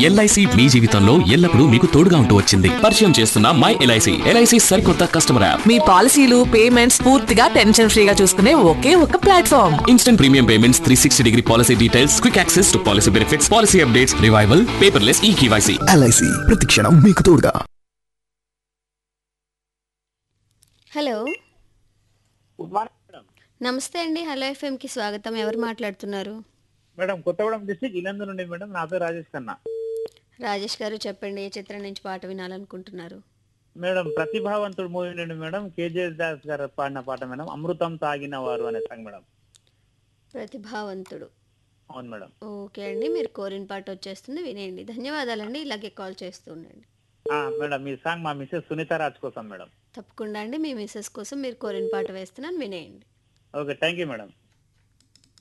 LIC మీ జీవితంలో ఎల్లప్పుడూ మీకు తోడుగా ఉంటూ వచ్చింది పరిచయం చేస్తున్న మై ఎల్ఐసి ఎల్ఐసి సరికొత్త కస్టమర్ యాప్ మీ పాలసీలు పేమెంట్స్ పూర్తిగా టెన్షన్ ఫ్రీగా చూసుకునే ఒకే ఒక platform instant premium payments three sixty degree policy details quick access to policy benefits policy updates revival paperless e KYC LIC ప్రతిక్షణం మీకు తోడుగా హలో గుడ్ మార్నింగ్ మేడం నమస్తే అండి హలో ఎఫ్ఎంకి స్వాగతం ఎవరు మాట్లాడుతున్నారు మేడం కొత్తగూడెం డిస్టిక్ ఇలందు నుండి మేడం నా పేరు రాజేష్ ఖన్నా రాజేష్ గారు చెప్పండి ఏ చిత్రం నుంచి పాట వినాలనుకుంటున్నారు మేడం ప్రతిభావంతుడు మూవీ నుండి మేడం కేజేఎస్ దాస్ గారు పాడిన పాట మేడం అమృతం తాగిన వారు అనే సాంగ్ మేడం ప్రతిభావంతుడు అవును మేడం ఓకే అండి మీరు కోరిన పాట వచ్చేస్తుంది వినేయండి ధన్యవాదాలండి ఇలాగే కాల్ చేస్తూ ఉండండి ఆ, మేడం ఈ సాంగ్ మా మిస్సెస్ సునీత రాజ్ కోసం మేడం తప్పకుండా అండి మీ మిస్సెస్ కోసం మీరు కోరిన పాట వేస్తున్నాను వినేయండి ఓకే థ్యాంక్ యూ మేడం